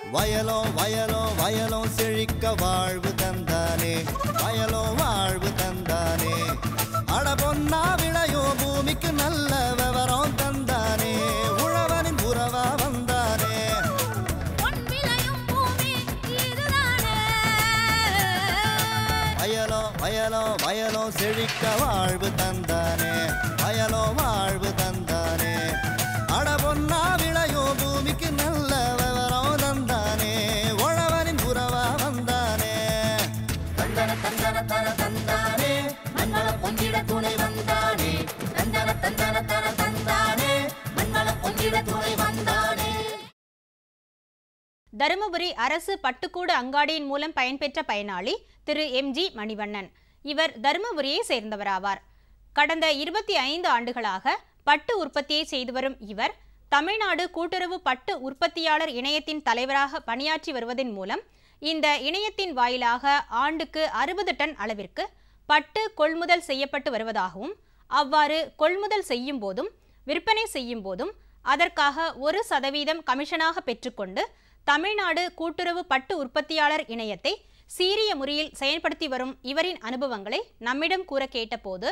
வயலோ வயலோ வயலோ செழிக்க வாழ்வு தந்தானே வயலோ வாழ்வு தந்தானே அட பொன்னா விளையோ பூமிக்கு நல்ல விவரம் தந்தானே உழவனின் உறவா வந்தானே பொன் விளையும் பூமி இதுதானே வயலோ வயலோ வயலோ செழிக்க வாழ்வு தந்தானே வயலோ வாழ்வு தந்தானே அட பொன்னா விளையோ பூமிக்கு நல்ல விவரம் தந்தானே உழவனின் உறவா வந்தானே தந்தன தந்தன தன தந்தானே மண்வள பொங்கிட துணை வந்தானே தந்தன தந்தன தன தந்தானே மண்வள பொங்கிட துணை வந்தானே தருமபுரி அரசு பட்டுக்கூடு அங்காடியின் மூலம் பயன்பெற்ற பயனாளி திரு எம்ஜி மணிவண்ணன் இவர் தருமபுரியை சேர்ந்தவராவார் கடந்த இருபத்தி ஐந்து ஆண்டுகளாக பட்டு உற்பத்தியை செய்து வரும் இவர் தமிழ்நாடு கூட்டுறவு பட்டு உற்பத்தியாளர் இணையத்தின் தலைவராக பணியாற்றி வருவதன் மூலம் இந்த இணையத்தின் வாயிலாக ஆண்டுக்கு அறுபது டன் அளவிற்கு பட்டு கொள்முதல் செய்யப்பட்டு வருவதாகவும் அவ்வாறு கொள்முதல் செய்யும் போதும் விற்பனை செய்யும் போதும் அதற்காக ஒரு சதவீதம் கமிஷனாக பெற்றுக்கொண்டு தமிழ்நாடு கூட்டுறவு பட்டு உற்பத்தியாளர் இணையத்தை சீரிய முறையில் செயல்படுத்தி வரும் இவரின் அனுபவங்களை நம்மிடம் கூற கேட்டபோது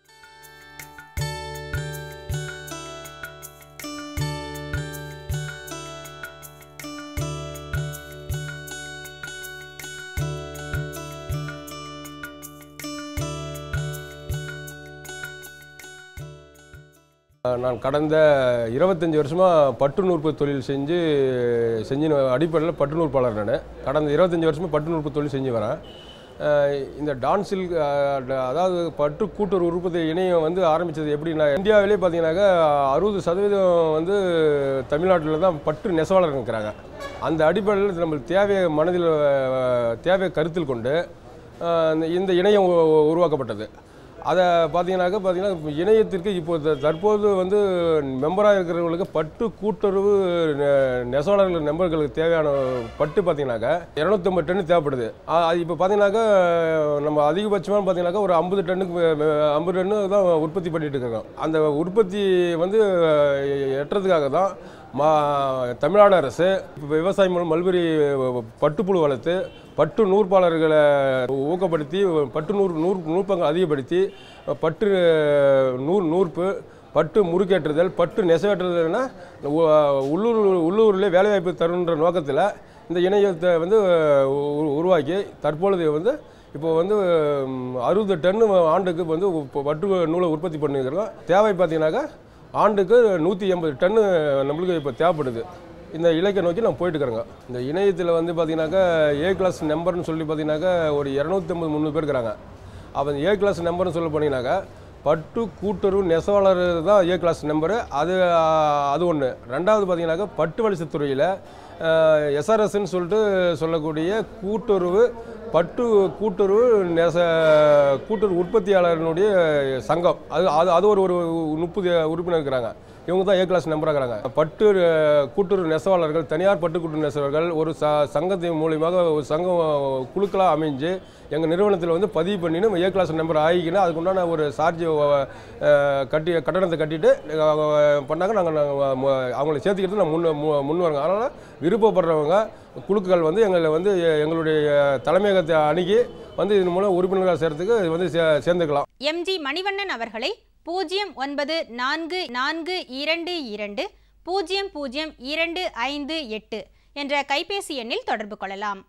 நான் கடந்த இருபத்தஞ்சி வருஷமாக பட்டு நூற்பு தொழில் செஞ்சு செஞ்சு அடிப்படையில் பட்டு நூற்பாளர் நான் கடந்த இருபத்தஞ்சி வருஷமாக பட்டு நூற்பு தொழில் செஞ்சு வரேன் அஹ் இந்த டான்ஸில் அதாவது பட்டு கூட்டுறவு உற்பத்தி இணையம் வந்து ஆரம்பித்தது எப்படின்னா இந்தியாவிலே பார்த்தீங்கன்னாக்கா அறுபது சதவீதம் வந்து தமிழ்நாட்டில் தான் பட்டு நெசவாளர் இருக்கிறாங்க அந்த அடிப்படையில் நம்மளுக்கு தேவையை மனதில் அஹ், தேவையை கருத்தில் கொண்டு அஹ், இந்த- இந்த இணையம் உ- உருவாக்கப்பட்டது அதை பார்த்தீங்கன்னாக்கா பார்த்தீங்கன்னா இப்ப இணையத்திற்கு இப்போ த- தற்போது வந்து மெம்பராக இருக்கிறவங்களுக்கு பட்டு கூட்டுறவு நெ- நெசவாளர்கள் மெம்பர்களுக்கு தேவையான பட்டு பார்த்தீங்கன்னாக்கா இரநூத்தம்பது டன் தேவைப்படுது ஆ, அது இப்போ பார்த்தீங்கன்னாக்கா நம்ம அதிகபட்சமாக பார்த்தீங்கன்னாக்கா ஒரு ஐம்பது டன்னுக்கு ஐம்பது டன்னு தான் உற்பத்தி பண்ணிட்டு இருக்கோம் அந்த உற்பத்தி வந்து எ- எட்டுறதுக்காக தான் மா தமிழ்நாடு அரசு இப்ப விவசாயம் மூலம் மல்பெரி பட்டுப்புழு வளர்த்து பட்டு நூற்பாளர்களை ஊக்கப்படுத்தி பட்டு நூறு நூறு நூற்பங்கள் அதிகப்படுத்தி பட்டு நூறு நூற்பு பட்டு முறுக்கேற்றுதல் பட்டு நெசவேற்றுதல்னா உ- உள்ளூர் உள்ளூரில் வேலைவாய்ப்பு தருன்ற நோக்கத்தில் இந்த இணையத்தை வந்து உ- உருவாக்கி தற்பொழுது வந்து இப்போ வந்து அறுபது டன்னு ஆண்டுக்கு வந்து இப்போ பட்டு நூலை உற்பத்தி பண்ணிக்கிறோம் தேவை பார்த்தீங்கன்னாக்கா ஆண்டுக்கு நூற்றி எண்பது டன்னு நம்மளுக்கு இப்போ தேவைப்படுது இந்த இலக்கை நோக்கி நம்ம போயிட்டு இருக்கிறோங்க இந்த இணையத்தில் வந்து பார்த்தீங்கன்னாக்கா ஏ கிளாஸ் நம்பர்னு சொல்லி பார்த்தீங்கன்னாக்கா ஒரு இரநூத்தம்பது முந்நூறு பேர் இருக்கிறாங்க அப்போ ஏ கிளாஸ் நம்பர்னு சொல்ல போனீங்கன்னாக்கா பட்டு கூட்டுறவு நெசவாளர் தான் ஏ கிளாஸ் நம்பரு அது அது ஒன்று ரெண்டாவது பார்த்தீங்கன்னாக்கா பட்டு வலிசத்துறையில் எஸ்ஆர்எஸ்ன்னு சொல்லிட்டு சொல்லக்கூடிய கூட்டுறவு பட்டு கூட்டுறவு நெச கூட்டுறவு உற்பத்தியாளர்களுடைய சங்கம் அது அது அது ஒரு ஒரு முப்பது உறுப்பினர் இருக்கிறாங்க இவங்க தான் ஏ கிளாஸ் நம்பராக இருக்கிறாங்க பட்டு அஹ், கூட்டுறவு நெசவாளர்கள் தனியார் பட்டு கூட்டுறவு நெசவாளர்கள் ஒரு ச சங்கத்தின் மூலியமாக ஒரு சங்கம் குழுக்களாக அமைஞ்சு எங்கள் நிறுவனத்தில் வந்து பதிவு பண்ணின்னு ஏ கிளாஸ் நம்பர் ஆகிக்கினா அதுக்குண்டான ஒரு சார்ஜ் கட்டி கட்டணத்தை கட்டிட்டு அஹ், பண்ணாங்க நாங்கள் அவங்களை சேர்த்துக்கிட்டு நான் முன் மு- முன் வரோங்க அதனால் விருப்பப்படுறவங்க குழுக்கள் வந்து எங்களை வந்து எ- எங்களுடைய தலைமையகத்தை அணுகி வந்து இதன் மூலம் உறுப்பினர்களாக சேர்த்துக்கு வந்து சே- சேர்ந்துக்கலாம் எம்ஜி மணிவண்ணன் அவர்களை பூஜ்ஜியம் ஒன்பது நான்கு நான்கு இரண்டு இரண்டு பூஜ்ஜியம் பூஜ்ஜியம் இரண்டு ஐந்து எட்டு என்ற கைபேசி எண்ணில் தொடர்பு கொள்ளலாம்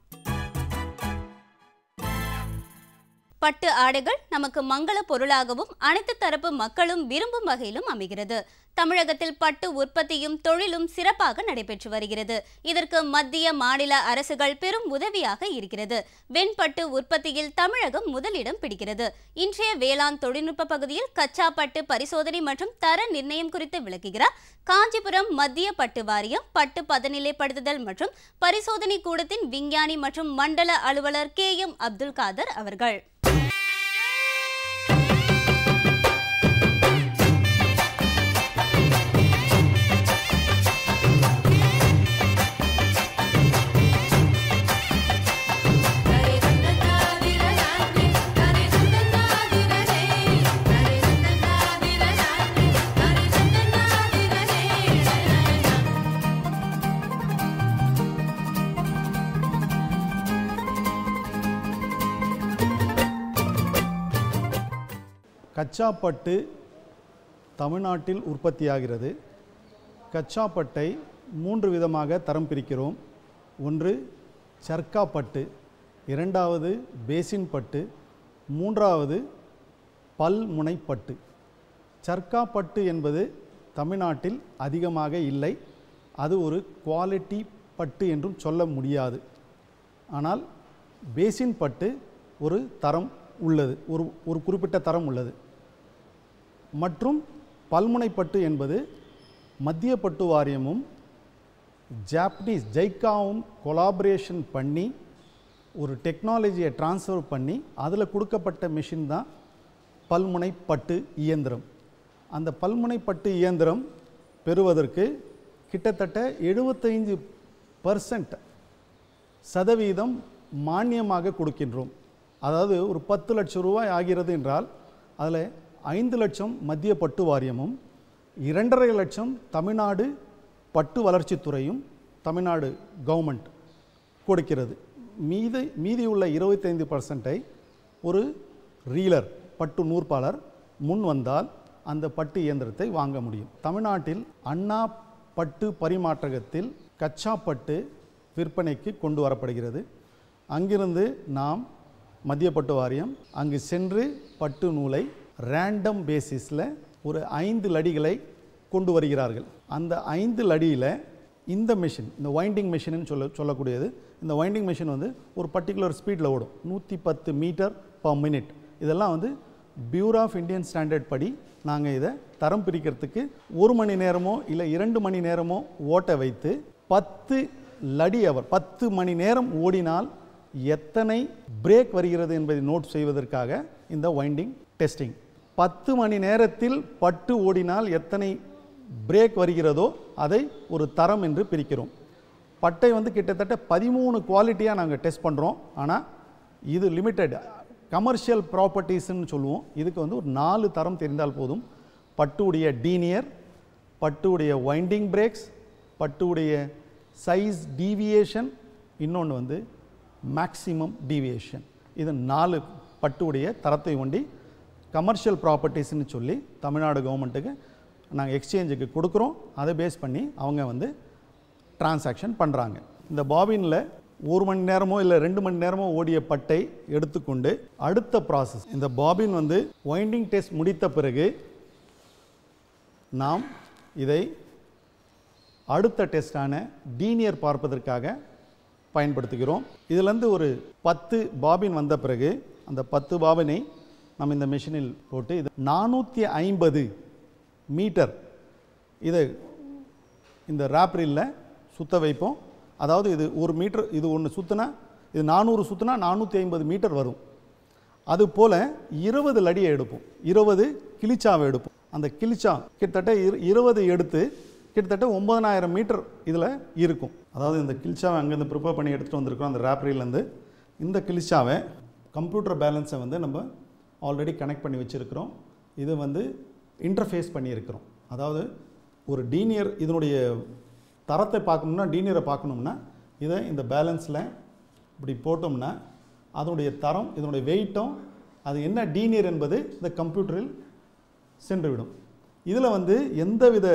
பட்டு ஆடைகள் நமக்கு மங்கள பொருளாகவும் அனைத்து தரப்பு மக்களும் விரும்பும் வகையிலும் அமைகிறது தமிழகத்தில் பட்டு உற்பத்தியும் தொழிலும் சிறப்பாக நடைபெற்று வருகிறது இதற்கு மத்திய மாநில அரசுகள் பெரும் உதவியாக இருக்கிறது வெண்பட்டு உற்பத்தியில் தமிழகம் முதலிடம் பிடிக்கிறது இன்றைய வேளாண் தொழில்நுட்ப பகுதியில் கச்சா பட்டு பரிசோதனை மற்றும் தர நிர்ணயம் குறித்து விளக்குகிறார் காஞ்சிபுரம் மத்திய பட்டு வாரியம் பட்டு பதநிலைப்படுத்துதல் மற்றும் பரிசோதனை கூடத்தின் விஞ்ஞானி மற்றும் மண்டல அலுவலர் கே எம் அப்துல் காதர் அவர்கள் கச்சா பட்டு தமிழ்நாட்டில் உற்பத்தியாகிறது கச்சா பட்டை மூன்று விதமாக தரம் பிரிக்கிறோம் ஒன்று சர்க்கா பட்டு இரண்டாவது பேசின் பட்டு மூன்றாவது பல்முனை பட்டு சர்க்கா பட்டு என்பது தமிழ்நாட்டில் அதிகமாக இல்லை அது ஒரு குவாலிட்டி பட்டு என்றும் சொல்ல முடியாது ஆனால் பேசின் பட்டு ஒரு தரம் உள்ளது ஒரு ஒரு குறிப்பிட்ட தரம் உள்ளது மற்றும் பல்முனை பட்டு என்பது மத்திய பட்டு வாரியமும் ஜாப்பனீஸ் ஜைக்காவும் கொலாபரேஷன் பண்ணி ஒரு டெக்னாலஜியை ட்ரான்ஸ்ஃபர் பண்ணி அதில் கொடுக்கப்பட்ட மிஷின் தான் பல்முனை பட்டு இயந்திரம் அந்த பல்முனை பட்டு இயந்திரம் பெறுவதற்கு கிட்டத்தட்ட எழுபத்தைந்து பர்சன்ட் சதவீதம் மானியமாக கொடுக்கின்றோம் அதாவது ஒரு பத்து லட்சம் ரூபாய் ஆகிறது என்றால் அதில் ஐந்து லட்சம் மத்திய பட்டு வாரியமும் இரண்டரை லட்சம் தமிழ்நாடு பட்டு வளர்ச்சித்துறையும் தமிழ்நாடு கவர்மெண்ட் கொடுக்கிறது மீதி மீதியுள்ள இருபத்தைந்து பர்சன்ட்டை ஒரு ரீலர் பட்டு நூற்பாளர் முன் வந்தால் அந்த பட்டு இயந்திரத்தை வாங்க முடியும் தமிழ்நாட்டில் அண்ணா பட்டு பரிமாற்றகத்தில் கச்சா பட்டு விற்பனைக்கு கொண்டு வரப்படுகிறது அங்கிருந்து நாம் மத்திய பட்டு வாரியம் அங்கு சென்று பட்டு நூலை ரேண்டம் பேசிஸில் ஒரு ஐந்து லடிகளை கொண்டு வருகிறார்கள் அந்த ஐந்து லடியில் இந்த மிஷின் இந்த வைண்டிங் மிஷின்னு சொல்ல சொல்லக்கூடியது இந்த வைண்டிங் மிஷின் வந்து ஒரு பர்டிகுலர் ஸ்பீடில் ஓடும் நூற்றி பத்து மீட்டர் பர் மினிட் இதெல்லாம் வந்து பியூரோ ஆஃப் இந்தியன் ஸ்டாண்டர்ட் படி நாங்கள் இதை தரம் பிரிக்கிறதுக்கு ஒரு மணி நேரமோ இல்லை இரண்டு மணி நேரமோ ஓட்ட வைத்து பத்து லடி அவர் பத்து மணி நேரம் ஓடினால் எத்தனை பிரேக் வருகிறது என்பதை நோட் செய்வதற்காக இந்த வைண்டிங் டெஸ்டிங் பத்து மணி நேரத்தில் பட்டு ஓடினால் எத்தனை பிரேக் வருகிறதோ அதை ஒரு தரம் என்று பிரிக்கிறோம் பட்டை வந்து கிட்டத்தட்ட பதிமூணு குவாலிட்டியாக நாங்கள் டெஸ்ட் பண்ணுறோம் ஆனால் இது லிமிட்டெட் கமர்ஷியல் ப்ராப்பர்ட்டிஸ்ன்னு சொல்லுவோம் இதுக்கு வந்து ஒரு நாலு தரம் தெரிந்தால் போதும் பட்டுடைய டீனியர் பட்டுடைய வைண்டிங் பிரேக்ஸ் பட்டுடைய சைஸ் டீவியேஷன் இன்னொன்று வந்து மேக்ஸிமம் டீவியேஷன் இது நாலு பட்டுடைய தரத்தை ஒண்டி கமர்ஷியல் ப்ராப்பர்ட்டிஸ்னு சொல்லி தமிழ்நாடு கவர்மெண்ட்டுக்கு நாங்கள் எக்ஸ்சேஞ்சுக்கு கொடுக்குறோம் அதை பேஸ் பண்ணி அவங்க வந்து டிரான்சாக்ஷன் பண்ணுறாங்க இந்த பாபினில் ஒரு மணி நேரமோ இல்லை ரெண்டு மணி நேரமோ ஓடிய பட்டை எடுத்துக்கொண்டு அடுத்த ப்ராசஸ் இந்த பாபின் வந்து வைண்டிங் டெஸ்ட் முடித்த பிறகு நாம் இதை அடுத்த டெஸ்டான டீனியர் பார்ப்பதற்காக பயன்படுத்துகிறோம் இதிலேருந்து ஒரு பத்து பாபின் வந்த பிறகு அந்த பத்து பாபினை நம்ம இந்த மிஷினில் போட்டு இது நானூற்றி ஐம்பது மீட்டர் இதை இந்த ரேப்ரில்ல சுத்த வைப்போம் அதாவது இது ஒரு மீட்டர் இது ஒன்று சுற்றினா இது நானூறு சுற்றினா நானூற்றி ஐம்பது மீட்டர் வரும் அது போல் இருபது லடியை எடுப்போம் இருபது கிளிச்சாவை எடுப்போம் அந்த கிளிச்சா கிட்டத்தட்ட இரு இருபது எடுத்து கிட்டத்தட்ட ஒம்பதனாயிரம் மீட்டர் இதில் இருக்கும் அதாவது இந்த கிளிச்சாவை அங்கேருந்து ப்ரிப்பேர் பண்ணி எடுத்துகிட்டு வந்திருக்கோம் அந்த ரேப்ரிலேருந்து இந்த கிளிச்சாவை கம்ப்யூட்டர் பேலன்ஸை வந்து நம்ம ஆல்ரெடி கனெக்ட் பண்ணி வச்சுருக்கிறோம் இது வந்து இன்டர்ஃபேஸ் பண்ணியிருக்கிறோம் அதாவது ஒரு டீனியர் இதனுடைய தரத்தை பார்க்கணும்னா டீனியரை பார்க்கணும்னா இதை இந்த பேலன்ஸில் இப்படி போட்டோம்னா அதனுடைய தரம் இதனுடைய வெயிட்டும் அது என்ன டீனியர் என்பது இந்த கம்ப்யூட்டரில் சென்றுவிடும் இதில் வந்து எந்தவித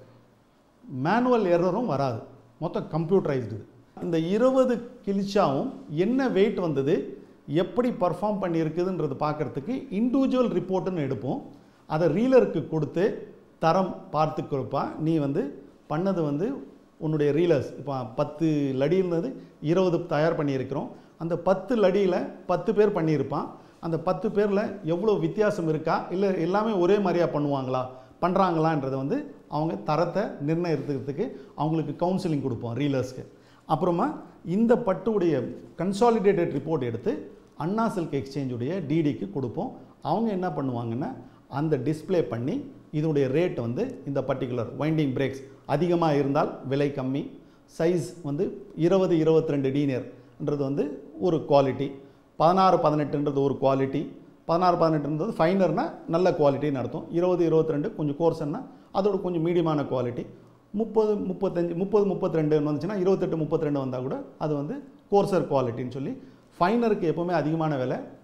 மேனுவல் எரரும் வராது மொத்தம் கம்ப்யூட்டரைஸ்டு இந்த இருபது கிழிச்சாவும் என்ன வெயிட் வந்தது எப்படி பர்ஃபார்ம் பண்ணியிருக்குதுன்றது பார்க்குறதுக்கு இண்டிவிஜுவல் ரிப்போர்ட்டுன்னு எடுப்போம் அதை ரீலருக்கு கொடுத்து தரம் பார்த்து கொடுப்பா நீ வந்து பண்ணது வந்து உன்னுடைய ரீலர்ஸ் இப்போ பத்து லடி இருந்தது இருபது தயார் பண்ணியிருக்கிறோம் அந்த பத்து லடியில் பத்து பேர் பண்ணியிருப்பான் அந்த பத்து பேரில் எவ்வளோ வித்தியாசம் இருக்கா இல்லை எல்லாமே ஒரே மாதிரியாக பண்ணுவாங்களா பண்ணுறாங்களான்றதை வந்து அவங்க தரத்தை நிர்ணயிக்கிறதுக்கு அவங்களுக்கு கவுன்சிலிங் கொடுப்போம் ரீலர்ஸ்க்கு அப்புறமா இந்த பட்டுடைய கன்சாலிடேட்டட் ரிப்போர்ட் எடுத்து அண்ணா சில்க் எக்ஸ்சேஞ்சுடைய டிடிக்கு கொடுப்போம் அவங்க என்ன பண்ணுவாங்கன்னா அந்த டிஸ்ப்ளே பண்ணி இதனுடைய ரேட் வந்து இந்த பர்டிகுலர் வைண்டிங் பிரேக்ஸ் அதிகமாக இருந்தால் விலை கம்மி சைஸ் வந்து இருபது இருபத்தி ரெண்டு டீனியர்ன்றது வந்து ஒரு குவாலிட்டி பதினாறு பதினெட்டுன்றது ஒரு குவாலிட்டி பதினாறு பதினெட்டுன்றது ஃபைனர்னா நல்ல குவாலிட்டின்னு அர்த்தம் இருபது இருபத்தி ரெண்டு கொஞ்சம் கோர்ஸ்னா அதோட கொஞ்சம் மீடியமான குவாலிட்டி முப்பது முப்பத்தஞ்சு முப்பது முப்பத்தி ரெண்டுன்னு வந்துச்சுன்னா இருபத்தெட்டு முப்பத்தி ரெண்டு வந்தால் கூட அது வந்து கோர்சர் குவாலிட்டின்னு சொல்லி ஃபைனருக்கு எப்போவுமே அதிகமான விலை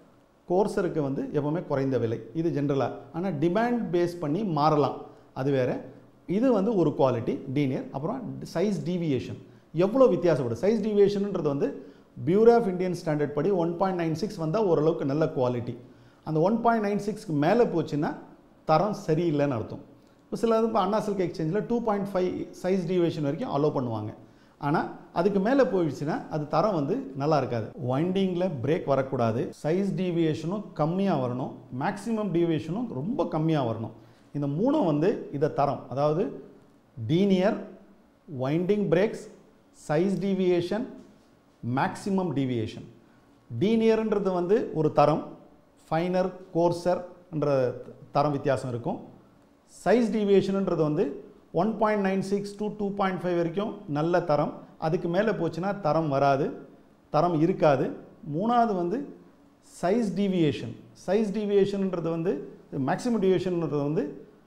கோர்சருக்கு வந்து எப்போவுமே குறைந்த விலை இது ஜென்ரலாக ஆனால் டிமாண்ட் பேஸ் பண்ணி மாறலாம் அது வேற இது வந்து ஒரு குவாலிட்டி டீனியர் அப்புறம் சைஸ் டீவியேஷன் எவ்வளோ வித்தியாசப்படும் சைஸ் டீவியேஷன்ன்றது வந்து பியூரோ ஆஃப் இந்தியன் ஸ்டாண்டர்ட் படி ஒன் பாயிண்ட் நைன் சிக்ஸ் வந்தால் ஓரளவுக்கு நல்ல குவாலிட்டி அந்த ஒன் பாயிண்ட் நைன் சிக்ஸ்க்கு மேலே போச்சுன்னா தரம் சரியில்லைன்னு அர்த்தம் இப்போ சில இப்போ அண்ணா சில்க் எக்ஸ்சேஞ்சில் two point five size deviation வரைக்கும் அலோவ் பண்ணுவாங்க ஆனால் அதுக்கு மேலே போயிடுச்சுன்னா அது தரம் வந்து நல்லா இருக்காது வைண்டிங்கில் பிரேக் வரக்கூடாது சைஸ் டீவியேஷனும் கம்மியாக வரணும் மேக்ஸிமம் டீவியேஷனும் ரொம்ப கம்மியாக வரணும் இந்த மூணும் வந்து இதை தரம் அதாவது denier winding breaks size deviation maximum deviation டீனியர்ன்றது வந்து ஒரு தரம் ஃபைனர் கோர்சர்ன்ற தரம் வித்தியாசம் இருக்கும் சைஸ் டீவியேஷனுன்றது வந்து one point nine six to two point five வரைக்கும் நல்ல தரம் அதுக்கு மேலே போச்சுன்னா தரம் வராது தரம் இருக்காது மூணாவது வந்து சைஸ் டீவியேஷன் சைஸ் டீவியேஷன்ன்றது வந்து மேக்ஸிமம் டீவியேஷன்ன்றது வந்து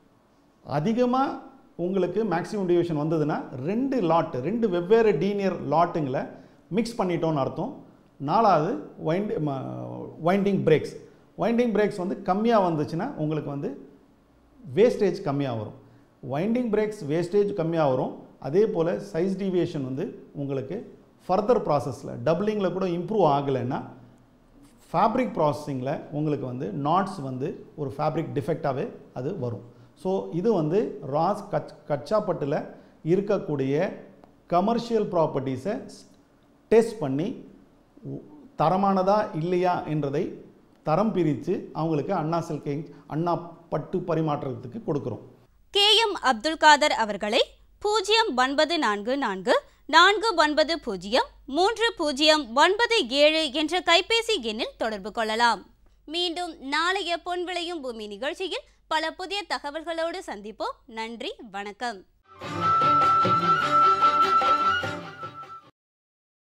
அதிகமாக உங்களுக்கு மேக்ஸிமம் டிவிஷன் வந்ததுன்னா ரெண்டு லாட் ரெண்டு வெவ்வேறு டீனியர் லாட்டுங்களை மிக்ஸ் பண்ணிட்டோம்னு அர்த்தம் நாலாவது wind winding breaks winding breaks வந்து கம்மியாக வந்துச்சுன்னா உங்களுக்கு வந்து வேஸ்டேஜ் கம்மியாக வரும் வைண்டிங் பிரேக்ஸ் வேஸ்டேஜ் கம்மியாக வரும் அதே போல் சைஸ் டீவியேஷன் வந்து உங்களுக்கு ஃபர்தர் ப்ராசஸில் டபுளிங்கில் கூட இம்ப்ரூவ் ஆகலைன்னா ஃபேப்ரிக் ப்ராசஸிங்கில் உங்களுக்கு வந்து நாட்ஸ் வந்து ஒரு ஃபேப்ரிக் டிஃபெக்டாகவே அது வரும் ஸோ இது வந்து ராஸ் கச் கச்சாப்பட்டில் இருக்கக்கூடிய கமர்ஷியல் ப்ராப்பர்ட்டிஸை டெஸ்ட் பண்ணி உ- தரமானதா இல்லையா என்றதை தரம் பிரித்து அவங்களுக்கு அண்ணா சில்கை அண்ணா பட்டு பரிமாற்றத்துக்கு கொடுக்குறோம் கே எம் அப்துல் காதர் அவர்களை பூஜ்ஜியம் ஒன்பது நான்கு நான்கு நான்கு ஒன்பது பூஜ்ஜியம் மூன்று பூஜ்ஜியம் ஒன்பது ஏழு என்ற கைபேசி எண்ணில் தொடர்பு கொள்ளலாம் மீண்டும் நாளைய பொன் விளையும் பூமி நிகழ்ச்சியில் பல புதிய தகவல்களோடு சந்திப்போம் நன்றி வணக்கம்